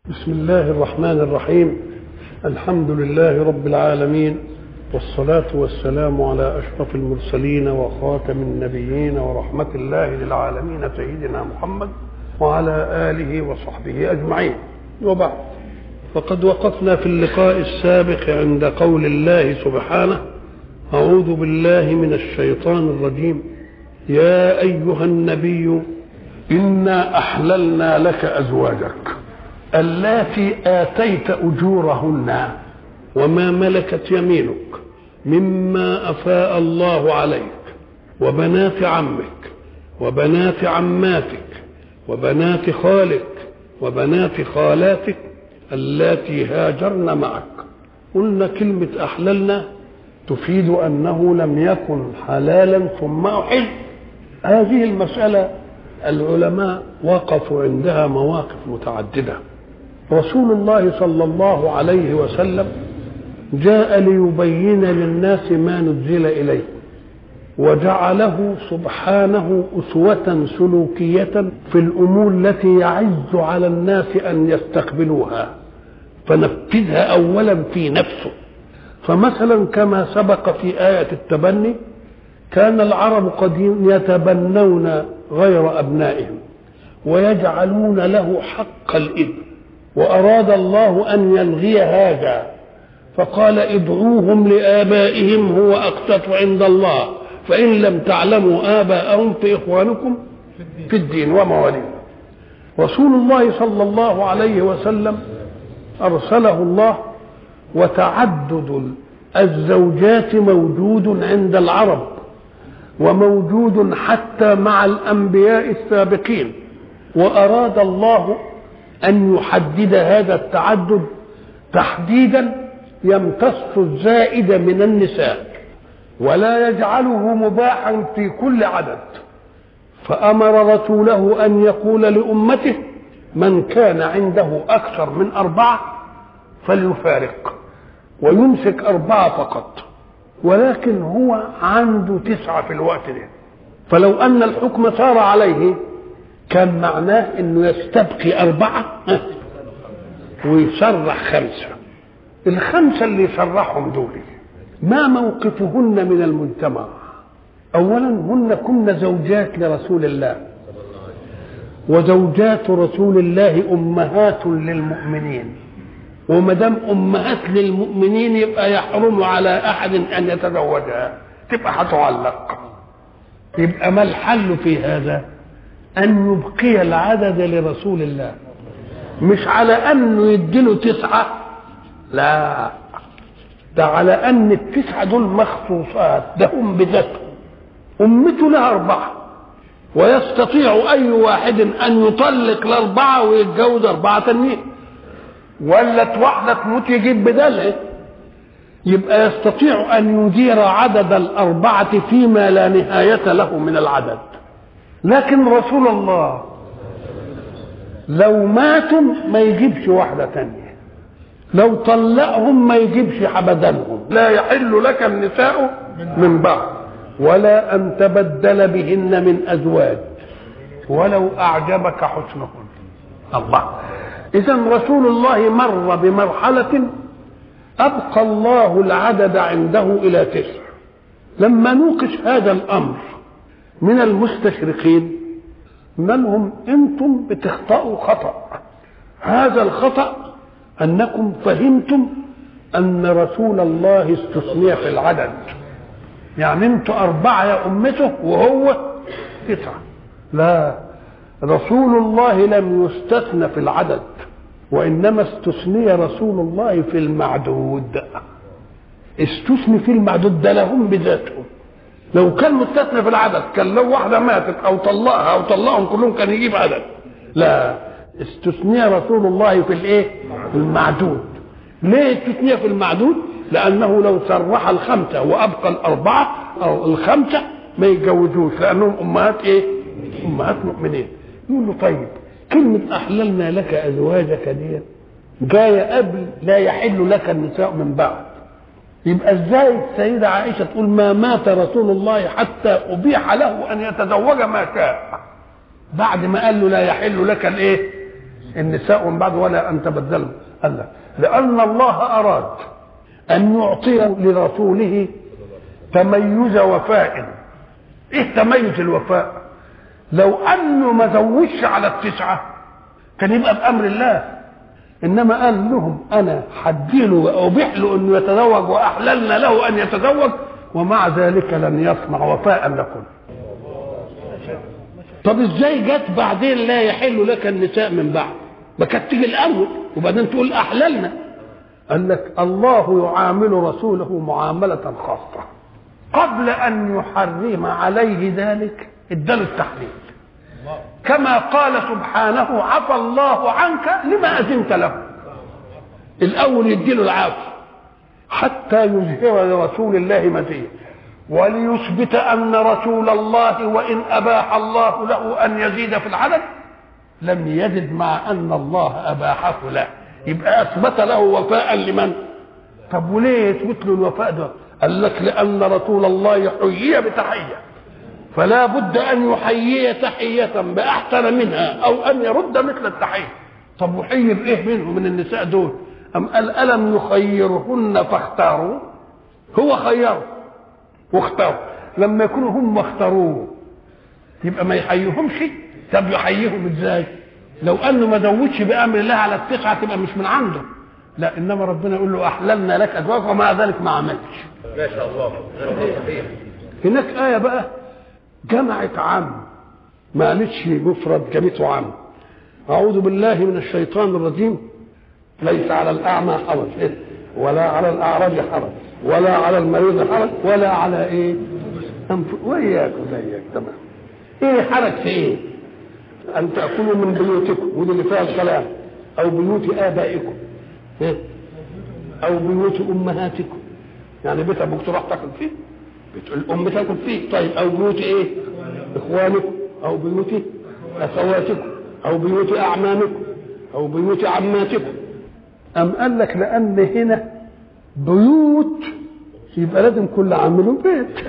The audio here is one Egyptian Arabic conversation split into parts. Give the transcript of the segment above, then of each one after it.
بسم الله الرحمن الرحيم الحمد لله رب العالمين والصلاة والسلام على أشرف المرسلين وخاتم النبيين ورحمة الله للعالمين سيدنا محمد وعلى آله وصحبه أجمعين وبعد فقد وقفنا في اللقاء السابق عند قول الله سبحانه أعوذ بالله من الشيطان الرجيم يا أيها النبي إنا أحللنا لك أزواجك اللاتي آتيت أجورهن وما ملكت يمينك مما أفاء الله عليك وبنات عمك وبنات عماتك وبنات خالك وبنات خالاتك اللاتي هاجرن معك قلنا كلمة أحللنا تفيد أنه لم يكن حلالا ثم أحل هذه المسألة العلماء وقفوا عندها مواقف متعدده رسول الله صلى الله عليه وسلم جاء ليبين للناس ما نزل اليه وجعله سبحانه اسوه سلوكيه في الامور التي يعز على الناس ان يستقبلوها فنفذها اولا في نفسه فمثلا كما سبق في ايه التبني كان العرب قد يتبنون غير ابنائهم ويجعلون له حق الابن وأراد الله أن يلغي هذا فقال ادعوهم لآبائهم هو أقسط عند الله فإن لم تعلموا آباءهم فإخوانكم في الدين ومواليكم رسول الله صلى الله عليه وسلم أرسله الله وتعدد الزوجات موجود عند العرب وموجود حتى مع الأنبياء السابقين وأراد الله أن يحدد هذا التعدد تحديدا يمتص الزائد من النساء ولا يجعله مباحا في كل عدد فأمر رسوله أن يقول لأمته من كان عنده أكثر من أربعة فليفارق ويمسك أربعة فقط ولكن هو عنده تسعة في الوقت ده فلو أن الحكم صار عليه كان معناه انه يستبقي اربعه ويصرح خمسه الخمسه اللي يصرحهم دول ما موقفهن من المجتمع اولا هن كن زوجات لرسول الله وزوجات رسول الله امهات للمؤمنين وما دام امهات للمؤمنين يبقى يحرم على احد ان يتزوجها تبقى هتعلق يبقى ما الحل في هذا أن يبقي العدد لرسول الله مش على أنه يديله تسعة لا ده على أن التسعة دول مخصوصات ده هم بذاتهم أمته لها أربعة ويستطيع أي واحد أن يطلق الأربعة ويتجوز أربعة تانيين ولا واحدة تموت يجيب بدلها يبقى يستطيع أن يدير عدد الأربعة فيما لا نهاية له من العدد لكن رسول الله لو ماتوا ما يجيبش واحدة تانية لو طلقهم ما يجيبش حبدانهم لا يحل لك النساء من بعد ولا أن تبدل بهن من أزواج ولو أعجبك حسنهن الله إذا رسول الله مر بمرحلة أبقى الله العدد عنده إلى تسع لما نوقش هذا الأمر من المستشرقين منهم انتم بتخطئوا خطا هذا الخطا انكم فهمتم ان رسول الله استثني في العدد يعني انتوا اربعه يا امته وهو تسعه لا رسول الله لم يستثنى في العدد وانما استثني رسول الله في المعدود استثني في المعدود ده لهم بذاتهم لو كان مستثنى في العدد كان لو واحدة ماتت أو طلقها أو طلقهم كلهم كان يجيب عدد لا استثني رسول الله في الإيه؟ في المعدود ليه استثني في المعدود؟ لأنه لو صرح الخمسة وأبقى الأربعة أو الخمسة ما يتجوزوش لأنهم أمهات إيه؟ أمهات مؤمنين يقول له طيب كلمة أحللنا لك أزواجك دي جاية قبل لا يحل لك النساء من بعد يبقى ازاي السيدة عائشة تقول ما مات رسول الله حتى أبيح له أن يتزوج ما شاء بعد ما قال له لا يحل لك الايه النساء ومن بعد ولا ان تبدلوا قال لك لان الله اراد ان يعطي لرسوله تميز وفاء ايه تميز الوفاء لو انه ما زودش على التسعه كان يبقى بامر الله انما قال لهم انا حديله وابيح له انه يتزوج واحللنا له ان يتزوج ومع ذلك لن يصنع وفاء لكم طب ازاي جت بعدين لا يحل لك النساء من بعد ما كانت تيجي الاول وبعدين تقول احللنا قال لك الله يعامل رسوله معامله خاصه قبل ان يحرم عليه ذلك اداله التحليل كما قال سبحانه عفى الله عنك لما اذنت له الاول يديله العافيه حتى يظهر لرسول الله مزيد وليثبت ان رسول الله وان اباح الله له ان يزيد في العدد لم يزد مع ان الله اباحه له يبقى اثبت له وفاء لمن طب وليه يثبت له الوفاء ده قال لك لان رسول الله حيي بتحيه فلا بد ان يحيي تحيه باحسن منها او ان يرد مثل التحيه طب وحي بايه منه من النساء دول ام قال الم يخيرهن فاختاروا هو خيره واختاروا لما يكونوا هم اختاروه يبقى ما يحييهمش طب يحييهم ازاي لو انه ما زودش بامر الله على التسعه تبقى مش من عنده لا انما ربنا يقول له احللنا لك ازواج ومع ذلك ما عملش ما شاء الله صحيح هناك ايه بقى جمعت عام ما قالتش مفرد جابته عام اعوذ بالله من الشيطان الرجيم ليس على الاعمى حرج إيه؟ ولا على الاعرج حرج ولا على المريض حرج ولا على ايه أنف- وإياك وزيك تمام ايه حرج في ايه ان تاكلوا من بيوتكم ودي اللي فيها الكلام او بيوت ابائكم إيه؟ او بيوت امهاتكم يعني بيت ابوك تروح تاكل فيه بيت الام تاكل فيه طيب او بيوت ايه اخوانكم او بيوت اخواتكم او بيوت اعمامكم او بيوت عماتكم ام قال لك لان هنا بيوت يبقى لازم كل عم له بيت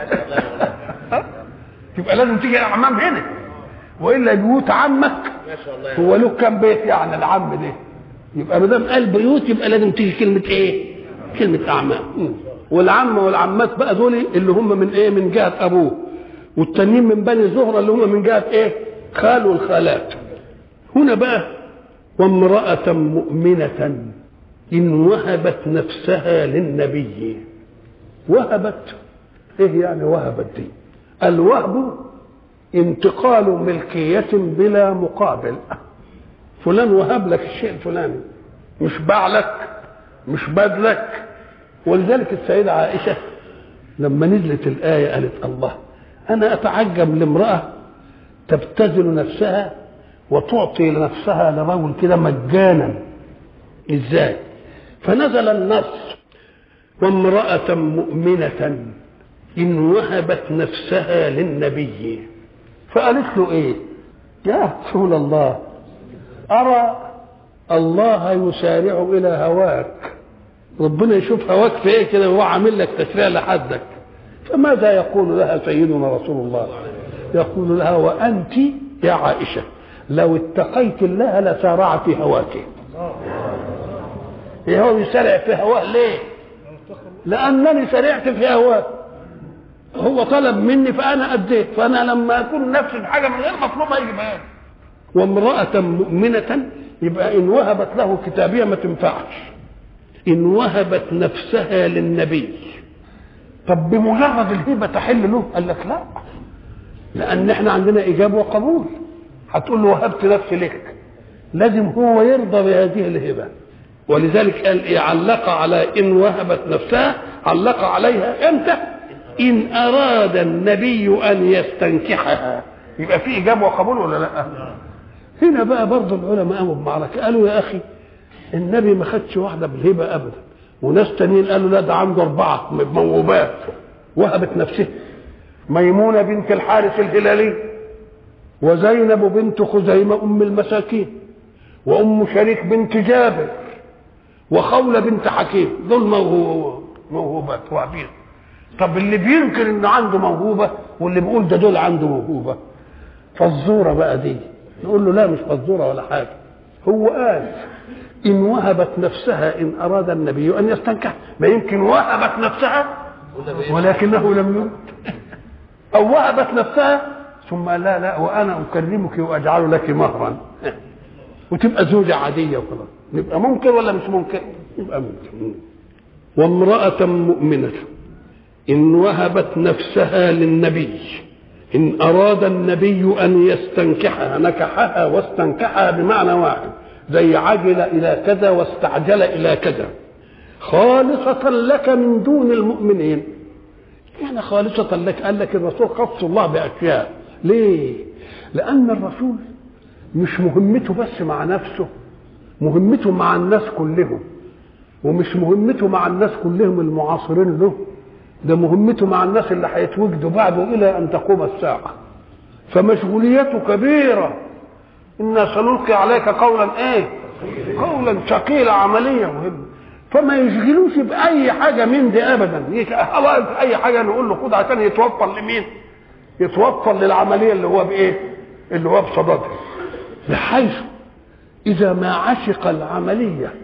يبقى لازم تيجي الاعمام هنا والا بيوت عمك ما شاء الله هو له كام بيت يعني العم ده يبقى ما دام قال بيوت يبقى لازم تيجي كلمه ايه؟ كلمه اعمام مم. والعم والعمات بقى دول اللي هم من ايه؟ من جهه ابوه والتانيين من بني زهره اللي هم من جهه ايه؟ خال والخالات هنا بقى وامرأة مؤمنة إن وهبت نفسها للنبي وهبت إيه يعني وهبت دي الوهب انتقال ملكية بلا مقابل فلان وهب لك الشيء الفلاني مش باع لك مش بادلك ولذلك السيدة عائشة لما نزلت الآية قالت الله أنا أتعجب لامرأة تبتذل نفسها وتعطي نفسها لرجل كده مجانا ازاي فنزل النص وامرأة مؤمنة إن وهبت نفسها للنبي فقالت له إيه يا رسول الله أرى الله يسارع إلى هواك ربنا يشوف هواك في إيه كده وهو عامل لك تشريع لحدك فماذا يقول لها سيدنا رسول الله يقول لها وأنت يا عائشة لو اتقيت الله لسارع في هواك إيه هو يسارع في هواه ليه لأنني سرعت في هواه هو طلب مني فأنا أديت فأنا لما أكون نفسي في حاجة من غير مطلوبة يجيبها لي. وامرأة مؤمنة يبقى إن وهبت له كتابية ما تنفعش إن وهبت نفسها للنبي طب بمجرد الهبة تحل له قال لك لا لأن احنا عندنا إجابة وقبول هتقول له وهبت نفسي لك لازم هو يرضى بهذه الهبة ولذلك قال إيه علق على إن وهبت نفسها علق عليها إمتى إن أراد النبي أن يستنكحها يبقى في إجابة وقبول ولا لا هنا بقى برضه العلماء قاموا بمعركة قالوا يا أخي النبي ما خدش واحدة بالهبة أبدا وناس تانيين قالوا لا ده عنده أربعة موهوبات وهبت نفسها ميمونة بنت الحارث الهلالي وزينب بنت خزيمة أم المساكين وأم شريك بنت جابر وخولة بنت حكيم دول موهو- موهوبات وعبيد طب اللي بينكر انه عنده موهوبة واللي بيقول ده دول عنده موهوبة فالزورة بقى دي نقول له لا مش فزورة ولا حاجة هو قال إن وهبت نفسها إن أراد النبي أن يستنكح ما يمكن وهبت نفسها ولكنه لم يرد أو وهبت نفسها ثم لا لا وأنا أكرمك وأجعل لك مهرا وتبقى زوجة عادية وخلاص نبقى ممكن ولا مش ممكن؟ يبقى ممكن وامرأة مؤمنة إن وهبت نفسها للنبي إن أراد النبي أن يستنكحها نكحها واستنكحها بمعنى واحد زي عجل إلى كذا واستعجل إلى كذا خالصة لك من دون المؤمنين يعني خالصة لك قال لك الرسول خص الله بأشياء ليه؟ لأن الرسول مش مهمته بس مع نفسه مهمته مع الناس كلهم ومش مهمته مع الناس كلهم المعاصرين له ده مهمته مع الناس اللي هيتوجدوا بعده الى ان تقوم الساعه فمشغوليته كبيره انا سنلقي عليك قولا ايه قولا ثقيلا عمليه مهمه فما يشغلوش باي حاجه من دي ابدا في اي حاجه نقول له خد عشان يتوفر لمين يتوفر للعمليه اللي هو بايه اللي هو بصددها بحيث اذا ما عشق العمليه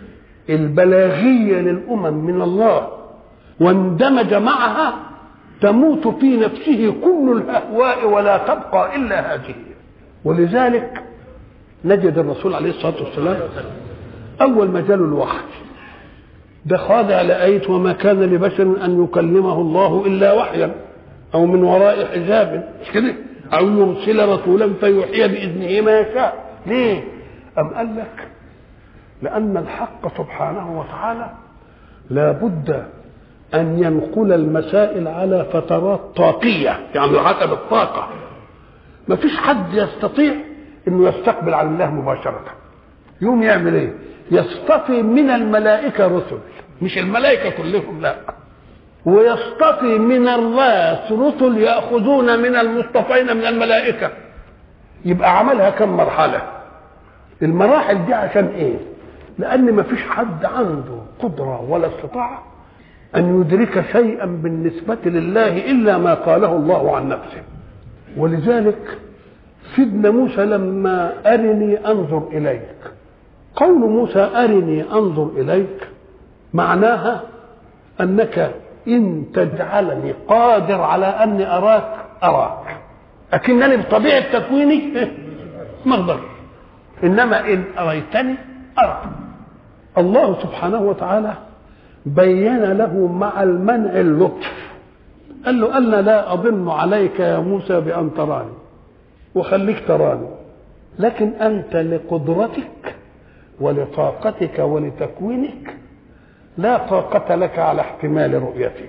البلاغيه للامم من الله واندمج معها تموت في نفسه كل الاهواء ولا تبقى الا هذه ولذلك نجد الرسول عليه الصلاه والسلام اول ما جاله الوحي ده خاضع لآية وما كان لبشر أن يكلمه الله إلا وحيا أو من وراء حجاب مش كده أو يرسل رسولا فيوحي بإذنه ما يشاء ليه؟ أم قال لك لأن الحق سبحانه وتعالى لا بد أن ينقل المسائل على فترات طاقية يعني حسب الطاقة ما فيش حد يستطيع أنه يستقبل على الله مباشرة يوم يعمل إيه يصطفي من الملائكة رسل مش الملائكة كلهم لا ويصطفي من الراس رسل يأخذون من المصطفين من الملائكة يبقى عملها كم مرحلة المراحل دي عشان ايه لان ما فيش حد عنده قدرة ولا استطاعة ان يدرك شيئا بالنسبة لله الا ما قاله الله عن نفسه ولذلك سيدنا موسى لما ارني انظر اليك قول موسى ارني انظر اليك معناها انك ان تجعلني قادر على اني اراك اراك لكنني بطبيعه تكويني ما اقدر انما ان اريتني ارى الله سبحانه وتعالى بين له مع المنع اللطف قال له انا لا اظن عليك يا موسى بان تراني وخليك تراني لكن انت لقدرتك ولطاقتك ولتكوينك لا طاقة لك على احتمال رؤيتي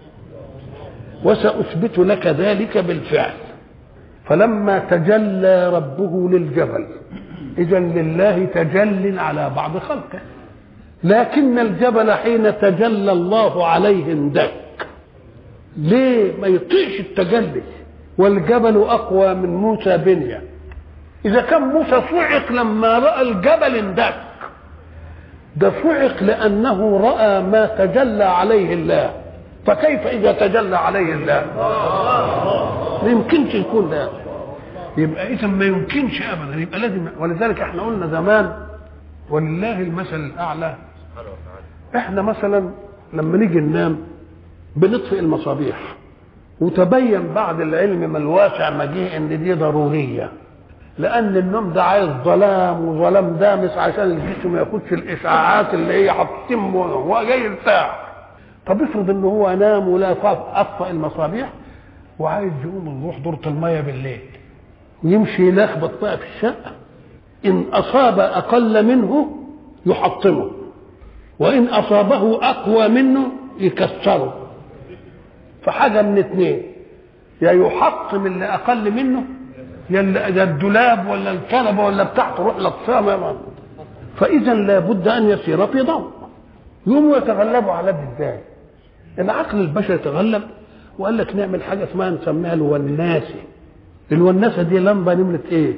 وسأثبت لك ذلك بالفعل فلما تجلى ربه للجبل إذا لله تجل على بعض خلقه لكن الجبل حين تجلى الله عليه اندك ليه ما يطيعش التجلي والجبل أقوى من موسى بنية إذا كان موسى صعق لما رأى الجبل اندك ده صعق لأنه رأى ما تجلى عليه الله فكيف إذا تجلى عليه الله ما يمكنش يكون ده يبقى إذا ما يمكنش أبدا يبقى لازم ولذلك احنا قلنا زمان ولله المثل الأعلى احنا مثلا لما نيجي ننام بنطفئ المصابيح وتبين بعد العلم ما الواسع ما جه ان دي ضروريه لان النوم ده عايز ظلام وظلام دامس عشان الجسم ما ياخدش الاشعاعات اللي هي حاطين هو جاي يرتاح طب افرض ان هو نام ولا اطفأ المصابيح وعايز يقوم يروح دورة المية بالليل ويمشي يلخبط بقى في الشقة إن أصاب أقل منه يحطمه وإن أصابه أقوى منه يكسره فحاجة من اتنين يا يحطم اللي أقل منه يا الدولاب ولا الكنبة ولا بتاعته روح لطفها فإذا لابد أن يسير في ضوء يقوموا يتغلبوا على ده ازاي؟ العقل البشري يتغلب وقال لك نعمل حاجه اسمها نسميها الوناسه الوناسه دي لمبه نمره ايه؟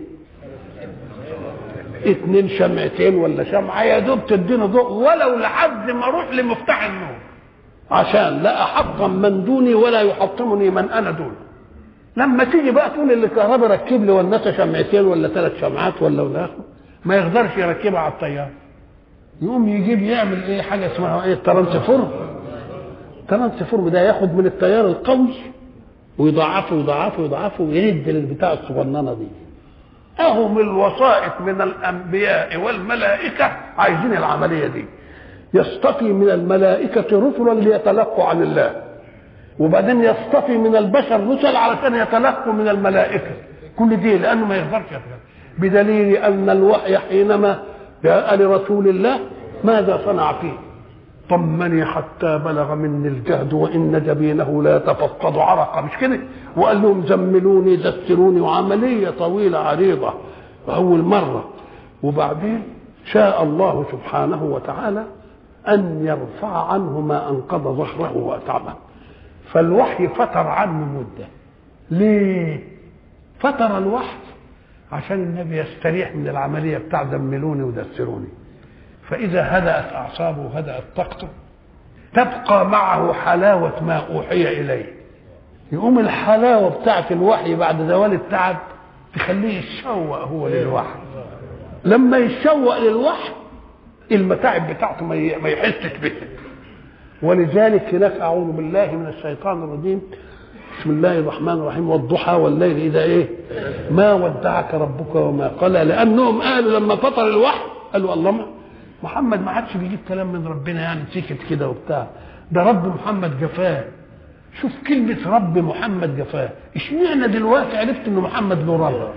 اتنين شمعتين ولا شمعه يا دوب تدينا ضوء ولو لحد ما اروح لمفتاح النور عشان لا احطم من دوني ولا يحطمني من انا دونه لما تيجي بقى تقول اللي كهرباء ركب لي وناسه شمعتين ولا ثلاث شمعات ولا ولا ما يقدرش يركبها على الطياره يقوم يجيب يعمل ايه حاجه اسمها ايه ترانسفورم ترانسفورم ده ياخد من التيار القوي ويضاعفه ويضاعفه ويضاعفه ويرد للبتاع الصغننه دي اهم الوسائط من الانبياء والملائكه عايزين العمليه دي يصطفي من الملائكه رسلا ليتلقوا عن الله وبعدين يصطفي من البشر رسل علشان يتلقوا من الملائكه كل دي لانه ما يقدرش يتلقى بدليل ان الوحي حينما جاء لرسول الله ماذا صنع فيه طمني حتى بلغ مني الجهد وان جبينه لا يتفقد عرقا مش كده وقال لهم زملوني دسروني وعمليه طويله عريضه اول مره وبعدين شاء الله سبحانه وتعالى ان يرفع عنه ما انقض ظهره واتعبه فالوحي فتر عنه مده ليه فتر الوحي عشان النبي يستريح من العمليه بتاع زملوني ودسروني فإذا هدأت أعصابه وهدأت طاقته تبقى معه حلاوة ما أوحي إليه يقوم الحلاوة بتاعة الوحي بعد زوال التعب تخليه يتشوق هو للوحي لما يتشوق للوحي المتاعب بتاعته ما يحسش بها ولذلك هناك أعوذ بالله من الشيطان الرجيم بسم الله الرحمن الرحيم والضحى والليل إذا إيه ما ودعك ربك وما قلى لأنهم قالوا لما فطر الوحي قالوا اللهم محمد ما عادش بيجيب كلام من ربنا يعني سكت كده وبتاع ده رب محمد جفاه شوف كلمة رب محمد جفاه اشمعنى دلوقتي عرفت ان محمد له رب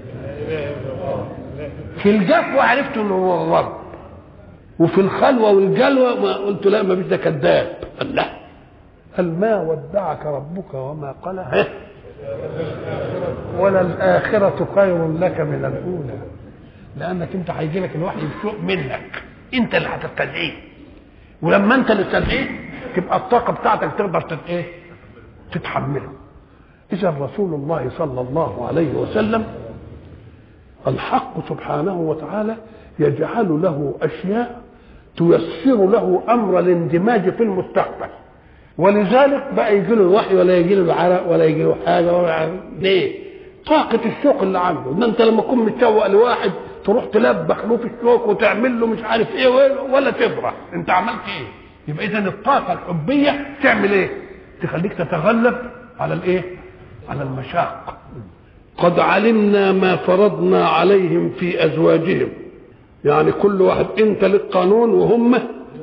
في الجفوة عرفت انه هو رب وفي الخلوة والجلوة ما قلت لا ما فيش ده كذاب قال لا قال ما ودعك ربك وما قلى ولا الآخرة خير لك من الأولى لأنك أنت هيجي لك الوحي بسوء منك انت اللي هتستدعيه ولما انت اللي تستدعيه تبقى الطاقه بتاعتك تقدر تت ايه تتحمله اذا رسول الله صلى الله عليه وسلم الحق سبحانه وتعالى يجعل له اشياء تيسر له امر الاندماج في المستقبل ولذلك بقى يجي له الوحي ولا يجي له العرق ولا يجي له حاجه ولا ليه؟ طاقة الشوق اللي عنده، ده انت لما تكون متشوق لواحد تروح تلبخ له في الشوك وتعمل له مش عارف ايه ولا تفرح انت عملت ايه يبقى اذا الطاقه الحبيه تعمل ايه تخليك تتغلب على الايه على المشاق قد علمنا ما فرضنا عليهم في ازواجهم يعني كل واحد انت لك قانون وهم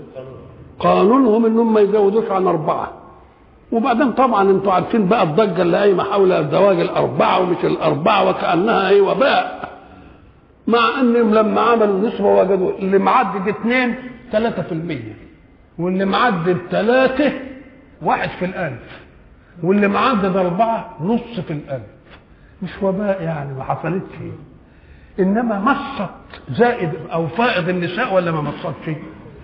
قانونهم انهم ما يزودوش عن اربعه وبعدين طبعا انتوا عارفين بقى الضجه اللي قايمه حول زواج الاربعه ومش الاربعه وكانها ايه وباء مع انهم لما عملوا نسبه وجدوا اللي معدي اثنين ثلاثة في المية واللي معدي ثلاثة واحد في الألف واللي معدي أربعة نص في الألف مش وباء يعني ما حصلتش إنما مصت زائد أو فائض النساء ولا ما مصتش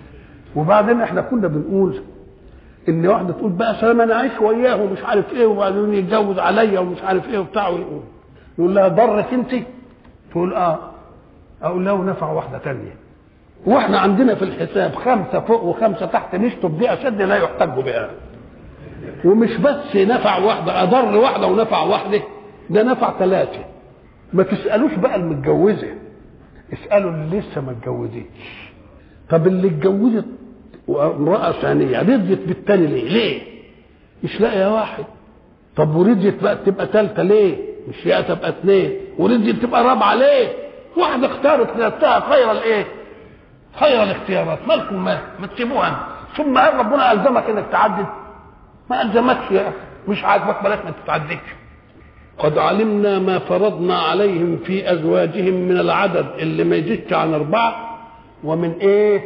وبعدين احنا كنا بنقول ان واحده تقول بقى سلام انا عايش وياه ومش عارف ايه وبعدين يتجوز عليا ومش عارف ايه وبتاع ويقول يقول لها ضرك انت تقول اه اقول له نفع واحده تانية واحنا عندنا في الحساب خمسه فوق وخمسه تحت نشطب دي اشد لا يحتج بها ومش بس نفع واحده اضر واحده ونفع واحده ده نفع ثلاثه ما تسالوش بقى المتجوزه اسالوا اللي لسه ما اتجوزتش طب اللي اتجوزت امراه ثانيه رضيت بالتاني ليه؟ ليه؟ مش لاقيه واحد طب ورضيت بقى تبقى ثالثه ليه؟ مش لاقيه تبقى اثنين ورضيت تبقى رابعه ليه؟ واحده اختارت لنفسها خير الايه؟ خير الاختيارات مالكم ما ما تسيبوها ثم هل ربنا الزمك انك تعدد؟ ما الزمكش يا اخي مش عاجبك بلاش ما تتعددش قد علمنا ما فرضنا عليهم في ازواجهم من العدد اللي ما يزيدش عن اربعه ومن ايه؟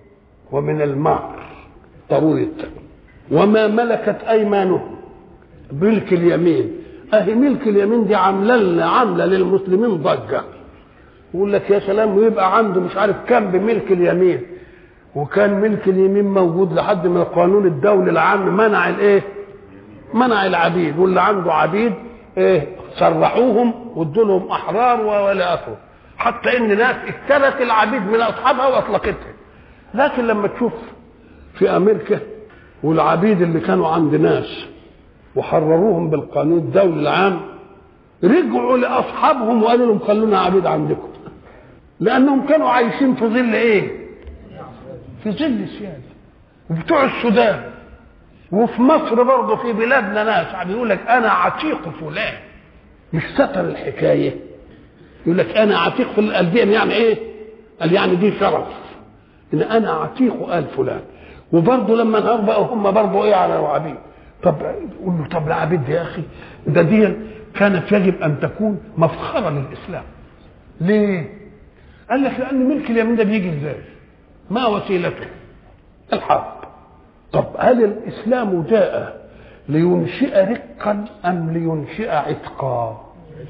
ومن المهر ضروري وما ملكت ايمانهم ملك اليمين اهي ملك اليمين دي عامله لنا عامله للمسلمين ضجه يقول لك يا سلام ويبقى عنده مش عارف كم بملك اليمين وكان ملك اليمين موجود لحد ما القانون الدولي العام منع الايه؟ منع العبيد واللي عنده عبيد ايه سرحوهم وادوا لهم احرار والى اخره حتى ان ناس اشترت العبيد من اصحابها واطلقتها لكن لما تشوف في امريكا والعبيد اللي كانوا عند ناس وحرروهم بالقانون الدولي العام رجعوا لاصحابهم وقالوا لهم خلونا عبيد عندكم لانهم كانوا عايشين في ظل ايه في ظل السياده وبتوع السودان وفي مصر برضه في بلادنا ناس بيقول لك انا عتيق فلان مش ستر الحكايه يقول لك انا عتيق في الدين يعني ايه قال يعني دي شرف ان انا عتيق ال فلان وبرضه لما نهار بقى هم برضه ايه على العبيد طب قول له طب العبيد دي يا اخي ده دي كانت يجب ان تكون مفخرا للاسلام ليه؟ قال لك لان ملك اليمين ده بيجي ازاي؟ ما وسيلته؟ الحرب طب هل الاسلام جاء لينشئ رقا ام لينشئ عتقا؟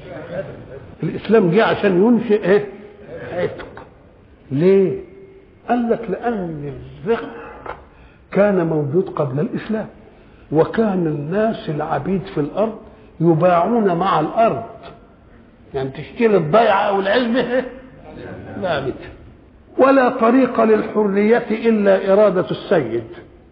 الاسلام جاء عشان ينشئ ايه؟ عتق ليه؟ قال لك لان الرق كان موجود قبل الاسلام وكان الناس العبيد في الارض يباعون مع الارض يعني تشتري الضيعه او العزبه لا بد ولا طريق للحريه الا اراده السيد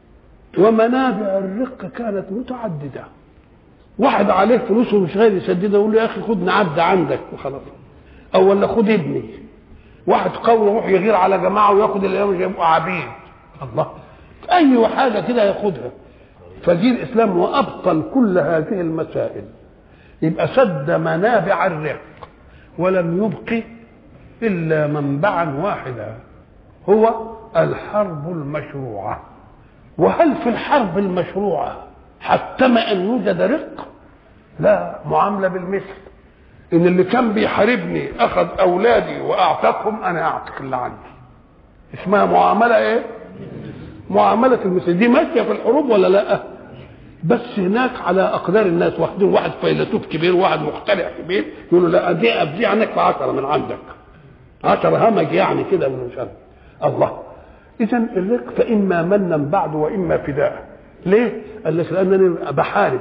ومنابع الرق كانت متعدده واحد عليه فلوس ومش غير يسددها يقول له يا اخي خد نعد عندك وخلاص او ولا خد ابني واحد قوي يروح يغير على جماعه وياخد اللي يبقوا عبيد الله اي حاجه كده ياخدها فجي الاسلام وابطل كل هذه المسائل يبقى سد منابع الرق ولم يبق الا منبعا واحدا هو الحرب المشروعه وهل في الحرب المشروعه حتم ان يوجد رق لا معامله بالمثل ان اللي كان بيحاربني اخذ اولادي واعتقهم انا اعتق اللي عندي اسمها معامله ايه معامله المثل دي ماشيه في الحروب ولا لا بس هناك على اقدار الناس واخدين واحد فيلسوف كبير واحد مخترع كبير يقولوا لا دي ابدي عنك في 10 من عندك 10 همج يعني كده من مش الله اذا الرق فاما منا بعد واما فداء ليه؟ قال لك لانني بحارب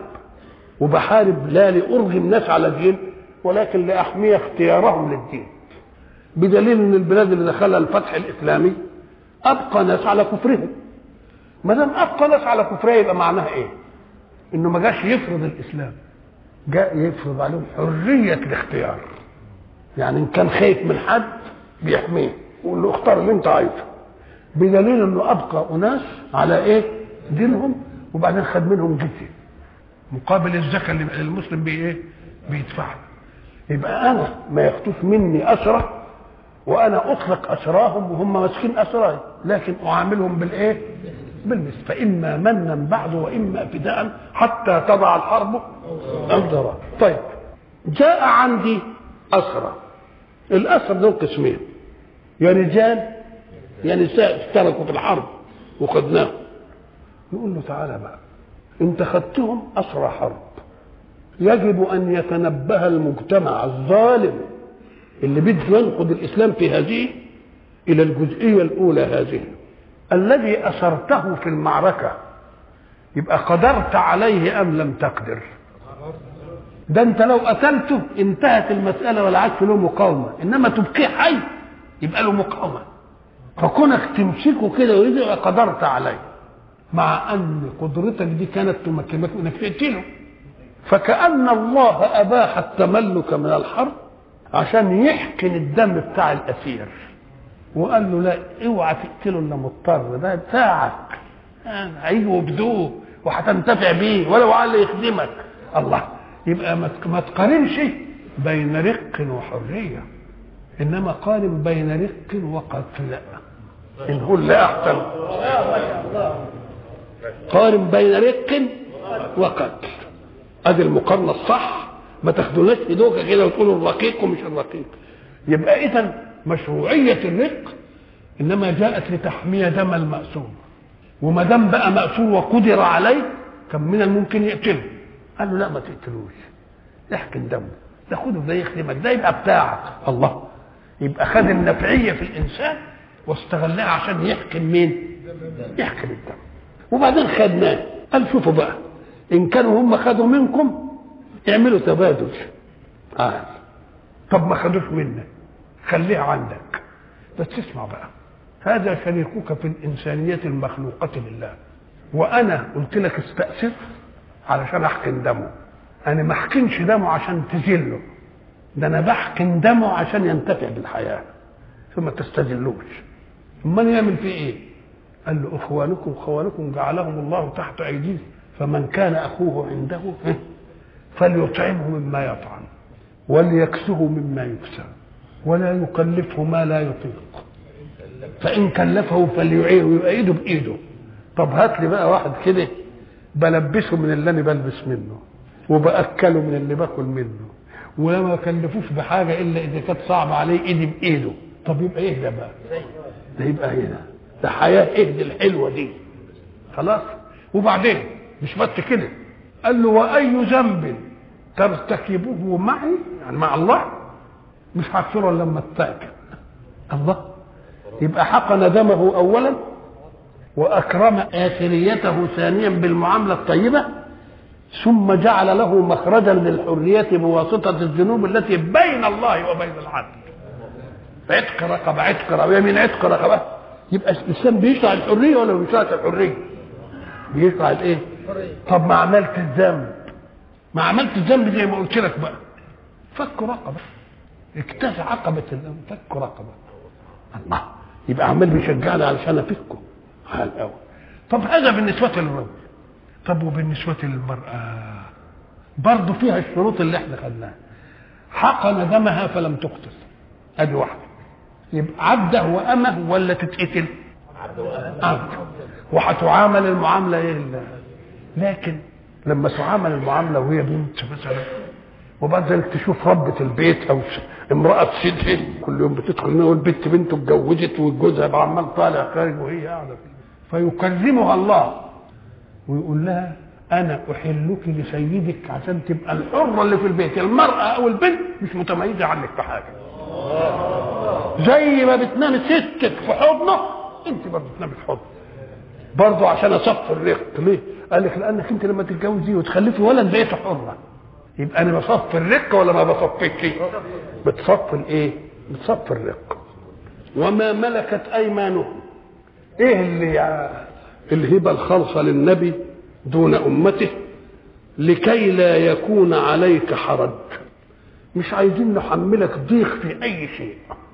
وبحارب لا لارغم الناس على دين ولكن لاحمي اختيارهم للدين بدليل ان البلاد اللي دخلها الفتح الاسلامي ابقى ناس على كفرهم ما دام ابقى ناس على كفرها يبقى معناها ايه؟ انه ما جاش يفرض الاسلام جاء يفرض عليهم حريه الاختيار يعني ان كان خايف من حد بيحميه يقول له اختار اللي انت عايزه بدليل انه ابقى اناس على ايه؟ دينهم وبعدين خد منهم جزيه مقابل الزكاه اللي المسلم بي ايه؟ بيدفعها يبقى انا ما ياخدوش مني اسره وانا اطلق اسراهم وهم ماسكين اسراي لكن اعاملهم بالايه؟ بالمثل فاما منا بعد واما فداء حتى تضع الحرب اوزارها طيب جاء عندي اسرى الاسرى دول قسمين يا رجال يا نساء اشتركوا في الحرب وخدناهم نقول له تعالى بقى انت خدتهم اسرى حرب يجب ان يتنبه المجتمع الظالم اللي بده ينقض الاسلام في هذه الى الجزئيه الاولى هذه الذي اسرته في المعركه يبقى قدرت عليه ام لم تقدر ده انت لو قتلته انتهت المساله ولا عادش له مقاومه انما تبقيه حي يبقى له مقاومه فكونك تمسكه كده ويريد يبقى قدرت عليه مع ان قدرتك دي كانت تمكنك انك تقتله فكأن الله أباح التملك من الحرب عشان يحقن الدم بتاع الأسير وقال له لا اوعى تقتله الا مضطر ده بتاعك هيجوا بدوه وهتنتفع بيه ولو على يخدمك الله يبقى ما تقارنش بين رق وحرية إنما قارن بين رق وقتل إن هو اللي أحسن قارن بين رق وقتل ادي المقارنه الصح ما تاخدوناش في دوكه كده وتقولوا الرقيق ومش الرقيق يبقى اذا مشروعيه الرق انما جاءت لتحمي دم المأسور وما دام بقى مأسور وقدر عليه كان من الممكن يقتله قال له لا ما تقتلوش احكم دمه ده خده ده يخدمك ده يبقى بتاعك الله يبقى خد النفعيه في الانسان واستغلها عشان يحكم مين؟ يحكم الدم وبعدين خدناه قال شوفوا بقى ان كانوا هم خدوا منكم اعملوا تبادل آه. طب ما خدوش منك خليها عندك بس اسمع بقى هذا شريكك في الإنسانية المخلوقة لله وأنا قلت لك استأسف علشان أحقن دمه أنا ما أحقنش دمه عشان تذله ده أنا بحقن دمه عشان ينتفع بالحياة ثم تستذلوش امال يعمل فيه ايه قال له اخوانكم خوانكم جعلهم الله تحت ايديهم فمن كان اخوه عنده فليطعمه مما يطعم وليكسه مما يكسى ولا يكلفه ما لا يطيق فان كلفه فليعينه يبقى ايده بايده طب هات لي بقى واحد كده بلبسه من اللي انا بلبس منه وباكله من اللي باكل منه وما كلفوش بحاجه الا اذا كانت صعبه عليه ايدي بايده طب يبقى ايه ده بقى ده يبقى ايه ده ده حياه ايه دي الحلوه دي خلاص وبعدين مش بس كده قال له واي ذنب ترتكبه معي يعني مع الله مش هغفره الا لما تتاكل الله يبقى حق ندمه اولا واكرم اثريته ثانيا بالمعامله الطيبه ثم جعل له مخرجا للحريه بواسطه الذنوب التي بين الله وبين العبد عتق رقبه عتق رقبه يمين عتق رقبه يبقى الانسان بيشرع الحريه ولا ما بيشرعش الحريه؟ بيشرع الايه؟ طب ما عملت الذنب ما عملت الذنب زي ما قلت لك بقى فك رقبه اكتفى عقبه الذنب فك رقبه الله يبقى عمال بيشجعني علشان افكه على الاول طب هذا بالنسبه للرجل طب وبالنسبه للمراه برضه فيها الشروط اللي احنا خدناها حقن دمها فلم تقتل ادي واحده يبقى عبده وامه ولا تتقتل عبد وهتعامل المعامله ايه لكن لما تعامل المعامله وهي بنت مثلا وبعد ذلك تشوف ربة البيت او امرأة سيدها كل يوم بتدخل منها والبنت بنته اتجوزت وجوزها عمال طالع خارج وهي قاعدة فيكرمها الله ويقول لها انا احلك لسيدك عشان تبقى الحرة اللي في البيت المرأة او البنت مش متميزة عنك في حاجة زي ما بتنام ستك في حضنه انت برضه تنام في حضنه برضه عشان اصفي الرق ليه؟ قال لك لانك انت لما تتجوزي وتخلفي ولد بقيت حره يبقى انا بصفي الرق ولا ما بصفيش بتصفي الايه بتصفي الرق وما ملكت ايمانهم ايه اللي الهبه الخالصه للنبي دون امته لكي لا يكون عليك حرج مش عايزين نحملك ضيق في اي شيء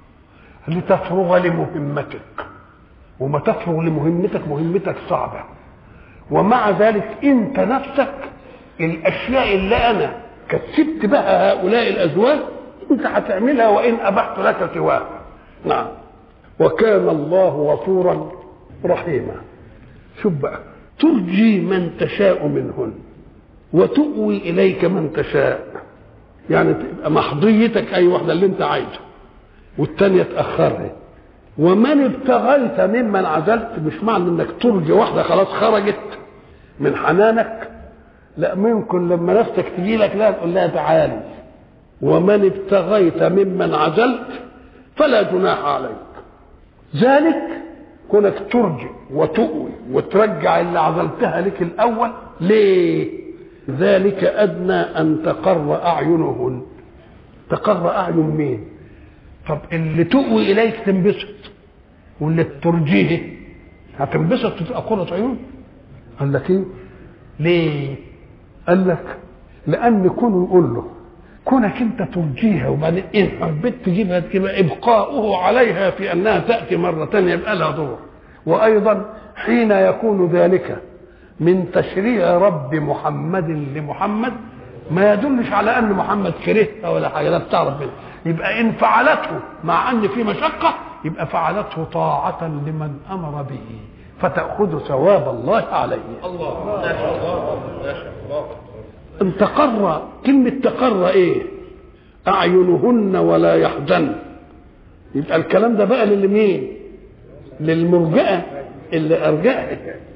لتفرغ لمهمتك وما تفرغ لمهمتك مهمتك صعبه ومع ذلك انت نفسك الاشياء اللي انا كسبت بها هؤلاء الازواج انت هتعملها وان ابحت لك سواها نعم وكان الله غفورا رحيما شوف بقى ترجي من تشاء منهن وتؤوي اليك من تشاء يعني تبقى محضيتك اي واحده اللي انت عايزه والتانيه تاخرها ومن ابتغيت ممن عزلت مش معنى انك ترجي واحده خلاص خرجت من حنانك لا ممكن لما نفسك تجي لك لا تقول لها تعالي ومن ابتغيت ممن عزلت فلا جناح عليك ذلك كونك ترجي وتؤوي وترجع اللي عزلتها لك الاول ليه ذلك ادنى ان تقر اعينهن تقر اعين مين طب اللي تؤوي اليك تنبسط واللي ترجيه هتنبسط تبقى قرة عيون قال لك ايه ليه قال لك لان كونه يقول له كونك انت ترجيها وبعدين ان حبيت تجيبها تجيبها ابقاؤه عليها في انها تاتي مره ثانيه يبقى لها دور وايضا حين يكون ذلك من تشريع رب محمد لمحمد ما يدلش على ان محمد كرهها ولا حاجه لا بتعرف منه يبقى ان فعلته مع ان في مشقه يبقى فعلته طاعه لمن امر به فتاخذ ثواب الله عليه الله ما شاء الله ما شاء الله ان تقر كلمه تقر ايه اعينهن ولا يحزن يبقى الكلام ده بقى للمين للمرجئه اللي ارجعت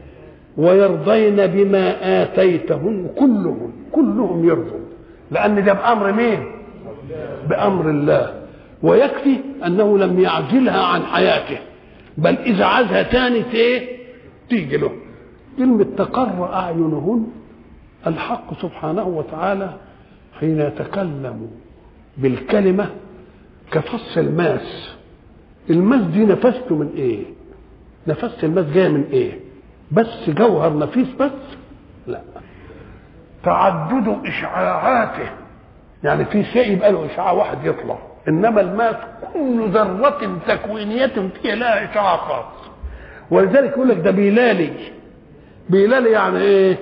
ويرضين بما اتيتهن كلهم كلهم يرضوا لان ده بامر مين بامر الله ويكفي انه لم يعزلها عن حياته بل اذا عازها تاني ايه تيجي له كلمه تقر اعينهن الحق سبحانه وتعالى حين يتكلم بالكلمه كفص الماس الماس دي نفسته من ايه نفس الماس جايه من ايه بس جوهر نفيس بس لا تعدد اشعاعاته يعني في شيء يبقى له اشعاع واحد يطلع انما الماس كل ذره تكوينيه فيه لها اشعاع خاص ولذلك يقول لك ده بيلالي بيلالي يعني ايه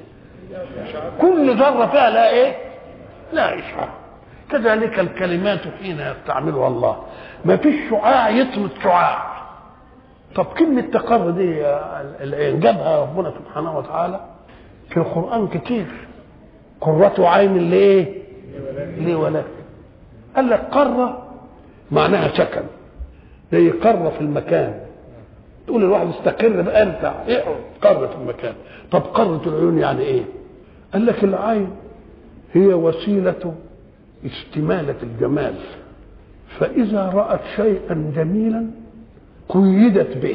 كل ذره فيها لها ايه لا اشعاع كذلك الكلمات حين يستعملها الله ما فيش شعاع يطمس شعاع طب كلمة تقر دي العين جابها ربنا سبحانه وتعالى في القرآن كتير قرة عين لإيه؟ ليه ولك قال لك قرة معناها سكن زي قرة في المكان تقول الواحد استقر بقى ارتع اقعد قرة في المكان طب قرة العيون يعني ايه؟ قال لك العين هي وسيلة استمالة الجمال فإذا رأت شيئا جميلا قيدت به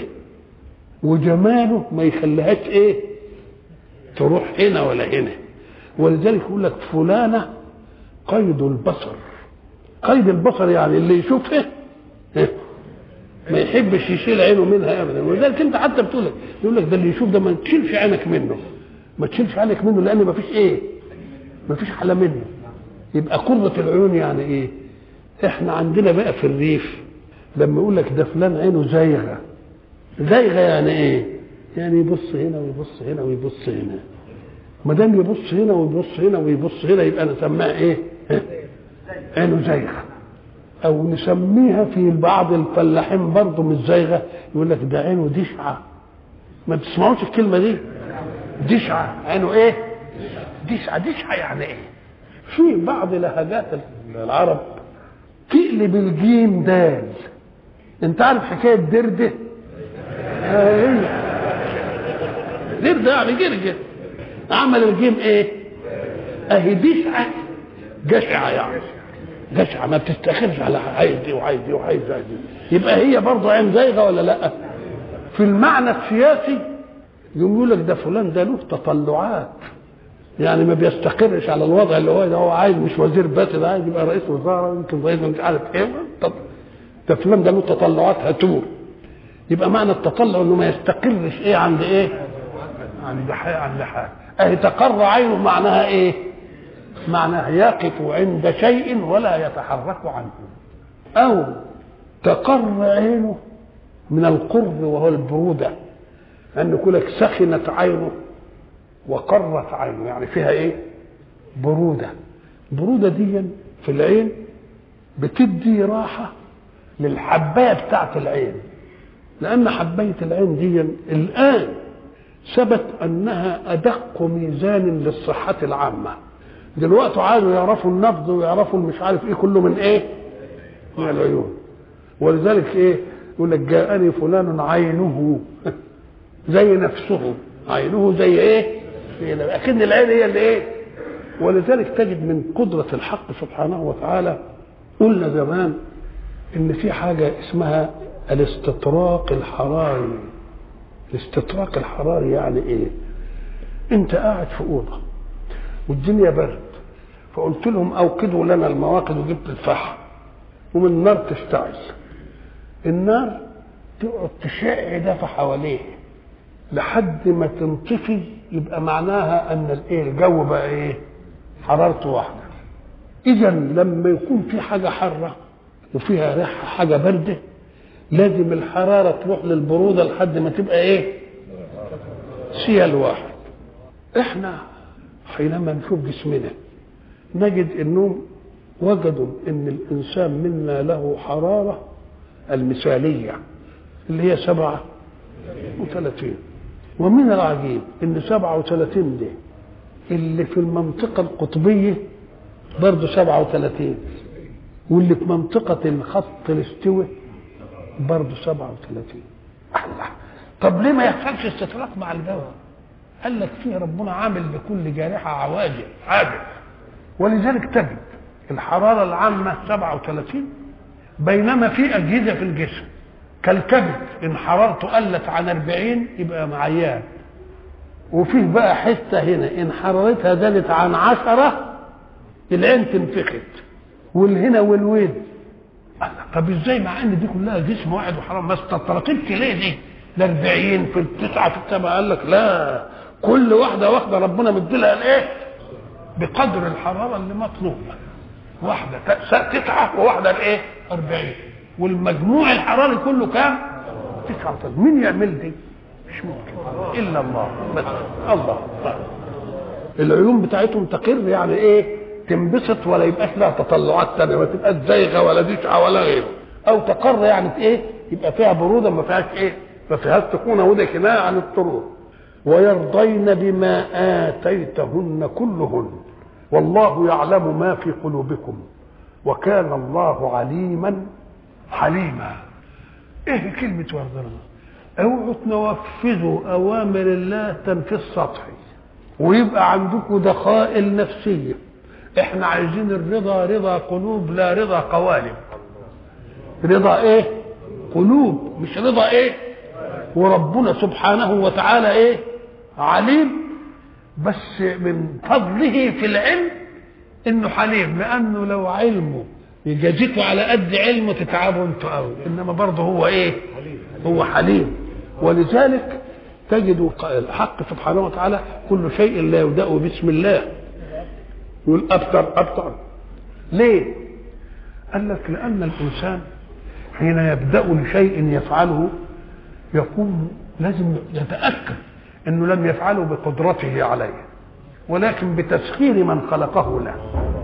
وجماله ما يخليهاش ايه تروح هنا ولا هنا ولذلك يقول لك فلانة قيد البصر قيد البصر يعني اللي يشوفها إيه؟ ما يحبش يشيل عينه منها ابدا ولذلك انت حتى بتقول لك يقول لك ده اللي يشوف ده ما تشيلش عينك منه ما تشيلش عينك منه لان ما فيش ايه ما فيش حاله منه يبقى قرة العيون يعني ايه احنا عندنا بقى في الريف لما يقول لك ده فلان عينه زايغه زايغه يعني ايه يعني يبص هنا ويبص هنا ويبص هنا ما دام يبص هنا ويبص هنا ويبص هنا يبقى نسميها ايه ها؟ عينه زايغه او نسميها في بعض الفلاحين برضه مش زايغه يقول لك ده عينه دشعه ما تسمعوش الكلمه دي دشعه عينه ايه دشعه دشعه يعني ايه في بعض لهجات العرب تقلب الجيم دال انت عارف حكايه درده هي درده يعني جرجه عمل الجيم ايه اهي دشعه جشعه يعني جشعه ما بتستخرش على عايز دي وعايز دي وعايز دي يبقى هي برضه عين زايغه ولا لا في المعنى السياسي يقوم يقول لك ده فلان ده له تطلعات يعني ما بيستقرش على الوضع اللي هو ده هو عايز مش وزير بس ده عايز يبقى رئيس وزراء يمكن رئيس مش عارف ايه طب ده فلان ده له تطلعات هتور يبقى معنى التطلع انه ما يستقرش ايه عند ايه؟ عند حاجه عند حاجه اهي تقر عينه معناها ايه؟ معناها يقف عند شيء ولا يتحرك عنه او تقر عينه من القر وهو البروده ان يقول لك سخنت عينه وقرت عينه يعني فيها ايه برودة برودة دي في العين بتدي راحة للحباية بتاعت العين لأن حباية العين دي الآن ثبت أنها أدق ميزان للصحة العامة دلوقتي عايزوا يعرفوا النبض ويعرفوا مش عارف ايه كله من ايه من العيون ولذلك ايه يقول لك جاءني فلان عينه زي نفسه عينه زي ايه اكن العين هي اللي ايه ولذلك تجد من قدرة الحق سبحانه وتعالى قلنا زمان ان في حاجة اسمها الاستطراق الحراري الاستطراق الحراري يعني ايه انت قاعد في اوضه والدنيا برد فقلت لهم اوقدوا لنا المواقد وجبت الفحم ومن النار تشتعل النار تقعد تشع دفع حواليه لحد ما تنطفي يبقى معناها ان الايه الجو بقى ايه حرارته واحده اذا لما يكون في حاجه حاره وفيها ريحه حاجه بارده لازم الحراره تروح للبروده لحد ما تبقى ايه سيال واحد احنا حينما نشوف جسمنا نجد انهم وجدوا ان الانسان منا له حراره المثاليه اللي هي سبعه وثلاثين ومن العجيب ان سبعة وثلاثين دي اللي في المنطقة القطبية برضه سبعة وثلاثين واللي في منطقة الخط الاستوى برضه سبعة وثلاثين الله طب ليه ما يحصلش استطراق مع الجو قال لك فيه ربنا عامل لكل جارحة عواجل عادل ولذلك تجد الحرارة العامة 37 بينما في أجهزة في الجسم كالكبد ان حرارته قلت عن 40 يبقى معيان وفيه بقى حته هنا ان حرارتها زادت عن 10 العين تنفخت والهنا والويد طب ازاي مع ان دي كلها جسم واحد وحراره ما استطرقتش ليه دي ال 40 في التسعه في السبعه قال لك لا كل واحده واحده ربنا مديلها الايه؟ بقدر الحراره اللي مطلوبه واحده ت- تسعه وواحده الايه 40 والمجموع الحراري كله كام 39 مين يعمل دي مش ممكن الا الله بس الله العيون بتاعتهم تقر يعني ايه تنبسط ولا يبقاش لها تطلعات تانية ما تبقاش زيغه ولا دشعه ولا غيره او تقر يعني في ايه يبقى فيها بروده ما فيهاش ايه ما فيهاش سكونه وده كنايه عن الطرور ويرضين بما اتيتهن كلهن والله يعلم ما في قلوبكم وكان الله عليما حليما ايه كلمه يرضين اوعوا تنفذوا اوامر الله تنفيذ سطحي ويبقى عندكم دخائل نفسيه احنا عايزين الرضا رضا قلوب لا رضا قوالب رضا ايه قلوب مش رضا ايه وربنا سبحانه وتعالى ايه عليم بس من فضله في العلم انه حليم لانه لو علمه يجازيكوا على قد علمه تتعبوا انتوا قوي انما برضه هو ايه هو حليم ولذلك تجد الحق سبحانه وتعالى كل شيء لا يبدا بسم الله يقول ابتر ابتر ليه قال لك لان الانسان حين يبدا لشيء يفعله يقوم لازم يتاكد انه لم يفعله بقدرته عليه ولكن بتسخير من خلقه له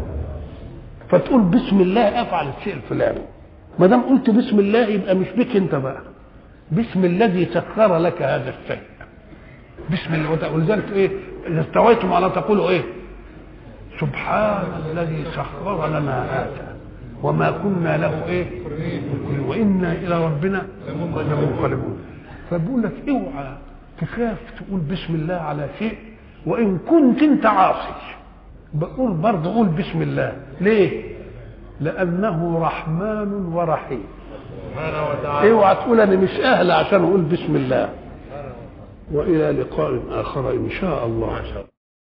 فتقول بسم الله افعل الشيء الفلاني ما دام قلت بسم الله يبقى مش بك انت بقى باسم الذي سخر لك هذا الشيء بسم الله ولذلك ايه اذا استويتم على تقولوا ايه سبحان الذي سخر لنا هذا وما كنا له ايه وانا الى ربنا لمنقلبون فبقول لك اوعى تخاف تقول بسم الله على شيء وان كنت انت عاصي بقول برضه قول بسم الله ليه لانه رحمن ورحيم سبحانه وتعالى اوعى تقول انا مش اهل عشان اقول بسم الله والى لقاء اخر ان شاء الله